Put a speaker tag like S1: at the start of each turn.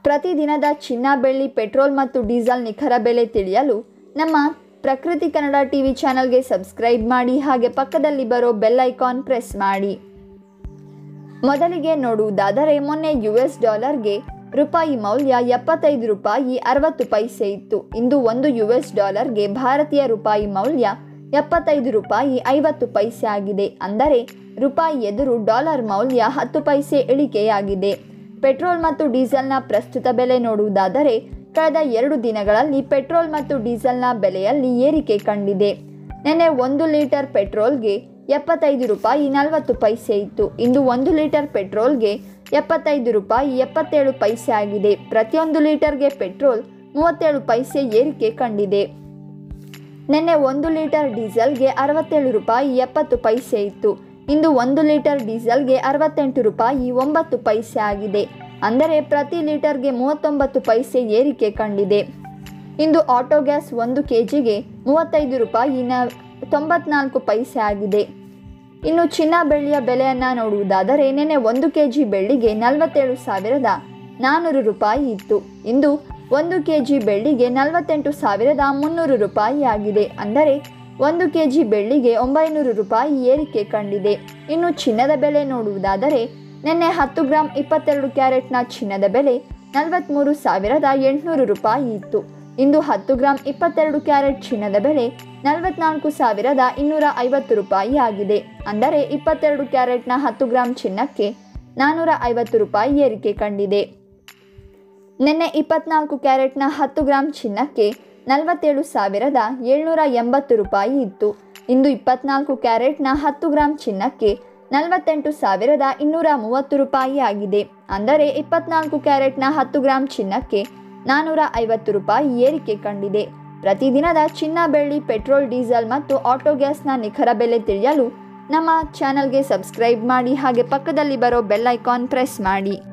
S1: ಪ್ರತಿದಿನದ ಚಿನ್ನ ಬೆಳ್ಳಿ ಪೆಟ್ರೋಲ್ ಮತ್ತು ಡೀಸೆಲ್ ನಿಖರ ಬೆಲೆ ತಿಳಿಯಲು ನಮ್ಮ ಪ್ರಕೃತಿ ಕನ್ನಡ ಟಿ ವಿ ಚಾನಲ್ಗೆ ಸಬ್ಸ್ಕ್ರೈಬ್ ಮಾಡಿ ಹಾಗೆ ಪಕ್ಕದಲ್ಲಿ ಬರೋ ಬೆಲ್ ಐಕಾನ್ ಪ್ರೆಸ್ ಮಾಡಿ ಮೊದಲಿಗೆ ನೋಡುವುದಾದರೆ ಮೊನ್ನೆ ಯು ಎಸ್ ಡಾಲರ್ಗೆ ರೂಪಾಯಿ ಮೌಲ್ಯ ಎಪ್ಪತ್ತೈದು ರೂಪಾಯಿ ಅರವತ್ತು ಪೈಸೆ ಇತ್ತು ಇಂದು ಒಂದು ಯು ಎಸ್ ಡಾಲರ್ಗೆ ಭಾರತೀಯ ರೂಪಾಯಿ ಮೌಲ್ಯ ಎಪ್ಪತ್ತೈದು ರೂಪಾಯಿ ಐವತ್ತು ಪೈಸೆ ಆಗಿದೆ ಅಂದರೆ ರೂಪಾಯಿ ಎದುರು ಡಾಲರ್ ಮೌಲ್ಯ ಹತ್ತು ಪೈಸೆ ಇಳಿಕೆಯಾಗಿದೆ ಪೆಟ್ರೋಲ್ ಮತ್ತು ಡೀಸೆಲ್ನ ಪ್ರಸ್ತುತ ಬೆಲೆ ನೋಡುವುದಾದರೆ ಕಳೆದ ಎರಡು ದಿನಗಳಲ್ಲಿ ಪೆಟ್ರೋಲ್ ಮತ್ತು ಡೀಸೆಲ್ನ ಬೆಲೆಯಲ್ಲಿ ಏರಿಕೆ ಕಂಡಿದೆ ನಿನ್ನೆ ಒಂದು ಲೀಟರ್ ಪೆಟ್ರೋಲ್ಗೆ ಎಪ್ಪತ್ತೈದು ರೂಪಾಯಿ ನಲವತ್ತು ಪೈಸೆ ಇತ್ತು ಇಂದು ಒಂದು ಲೀಟರ್ ಪೆಟ್ರೋಲ್ಗೆ ಎಪ್ಪತ್ತೈದು ರೂಪಾಯಿ ಎಪ್ಪತ್ತೇಳು ಪೈಸೆ ಆಗಿದೆ ಪ್ರತಿಯೊಂದು ಲೀಟರ್ಗೆ ಪೆಟ್ರೋಲ್ ಮೂವತ್ತೇಳು ಪೈಸೆ ಏರಿಕೆ ಕಂಡಿದೆ ನಿನ್ನೆ ಒಂದು ಲೀಟರ್ ಡೀಸೆಲ್ಗೆ ಅರವತ್ತೇಳು ರೂಪಾಯಿ ಎಪ್ಪತ್ತು ಪೈಸೆ ಇತ್ತು ಇಂದು ಒಂದು ಲೀಟರ್ ಡೀಸೆಲ್ಗೆ ಅರವತ್ತೆಂಟು ರೂಪಾಯಿ ಒಂಬತ್ತು ಪೈಸೆ ಆಗಿದೆ ಅಂದರೆ ಪ್ರತಿ ಲೀಟರ್ಗೆ ಮೂವತ್ತೊಂಬತ್ತು ಪೈಸೆ ಏರಿಕೆ ಕಂಡಿದೆ ಇಂದು ಆಟೋ ಗ್ಯಾಸ್ ಒಂದು ಕೆ ಜಿಗೆ ಮೂವತ್ತೈದು ರೂಪಾಯಿ ನ ತೊಂಬತ್ನಾಲ್ಕು ಪೈಸೆ ಆಗಿದೆ ಇನ್ನು ಚಿನ್ನ ಬೆಳ್ಳಿಯ ಬೆಲೆಯನ್ನು ನೋಡುವುದಾದರೆ ನಿನ್ನೆ ಒಂದು ಕೆ ಜಿ ಬೆಳ್ಳಿಗೆ ನಲವತ್ತೇಳು ಸಾವಿರದ ನಾನ್ನೂರು ರೂಪಾಯಿ ಇತ್ತು ಇಂದು ಒಂದು ಕೆ ಜಿ ಬೆಳ್ಳಿಗೆ ನಲವತ್ತೆಂಟು ಸಾವಿರದ ಮುನ್ನೂರು ರೂಪಾಯಿ ಆಗಿದೆ ಅಂದರೆ ಒಂದು ಕೆ ಜಿ ಬೆಳ್ಳಿಗೆ ಒಂಬೈನೂರು ರೂಪಾಯಿ ಏರಿಕೆ ಕಂಡಿದೆ ಇನ್ನು ಚಿನ್ನದ ಬೆಲೆ ನೋಡುವುದಾದರೆ ನಿನ್ನೆ ಹತ್ತು ಗ್ರಾಂ ಇಪ್ಪತ್ತೆರಡು ಕ್ಯಾರೆಟ್ನ ಚಿನ್ನದ ಬೆಲೆ ನಲವತ್ತ್ಮೂರು ಸಾವಿರದ ಎಂಟುನೂರು ರೂಪಾಯಿ ಇತ್ತು ಇಂದು ಹತ್ತು ಗ್ರಾಂ ಇಪ್ಪತ್ತೆರಡು ಕ್ಯಾರೆಟ್ ಚಿನ್ನದ ಬೆಲೆ ನಲವತ್ನಾಲ್ಕು ಸಾವಿರದ ಇನ್ನೂರ ಐವತ್ತು ರೂಪಾಯಿ ಆಗಿದೆ ಅಂದರೆ ಇಪ್ಪತ್ತೆರಡು ಕ್ಯಾರೆಟ್ನ ಹತ್ತು ಗ್ರಾಂ ಚಿನ್ನಕ್ಕೆ ನಾನ್ನೂರ ಐವತ್ತು ರೂಪಾಯಿ ಏರಿಕೆ ಕಂಡಿದೆ ನಿನ್ನೆ ಇಪ್ಪತ್ನಾಲ್ಕು ಕ್ಯಾರೆಟ್ನ ಹತ್ತು ಗ್ರಾಂ ಚಿನ್ನಕ್ಕೆ ನಲವತ್ತೇಳು ಸಾವಿರದ ಏಳ್ನೂರ ಎಂಬತ್ತು ರೂಪಾಯಿ ಇತ್ತು ಇಂದು ಇಪ್ಪತ್ನಾಲ್ಕು ಕ್ಯಾರೆಟ್ನ ಹತ್ತು ಗ್ರಾಂ ಚಿನ್ನಕ್ಕೆ ನಲವತ್ತೆಂಟು ಸಾವಿರದ ಇನ್ನೂರ ಮೂವತ್ತು ರೂಪಾಯಿ ಆಗಿದೆ ಅಂದರೆ ಇಪ್ಪತ್ನಾಲ್ಕು ಕ್ಯಾರೆಟ್ನ ಹತ್ತು ಗ್ರಾಂ ಚಿನ್ನಕ್ಕೆ ನಾನ್ನೂರ ಐವತ್ತು ರೂಪಾಯಿ ಏರಿಕೆ ಕಂಡಿದೆ ಪ್ರತಿದಿನದ ಚಿನ್ನ ಬೆಳ್ಳಿ ಪೆಟ್ರೋಲ್ ಡೀಸೆಲ್ ಮತ್ತು ಆಟೋ ಗ್ಯಾಸ್ನ ನಿಖರ ಬೆಲೆ ತಿಳಿಯಲು ನಮ್ಮ ಚಾನಲ್ಗೆ ಸಬ್ಸ್ಕ್ರೈಬ್ ಮಾಡಿ ಹಾಗೆ ಪಕ್ಕದಲ್ಲಿ ಬರೋ ಬೆಲ್ ಐಕಾನ್ ಪ್ರೆಸ್ ಮಾಡಿ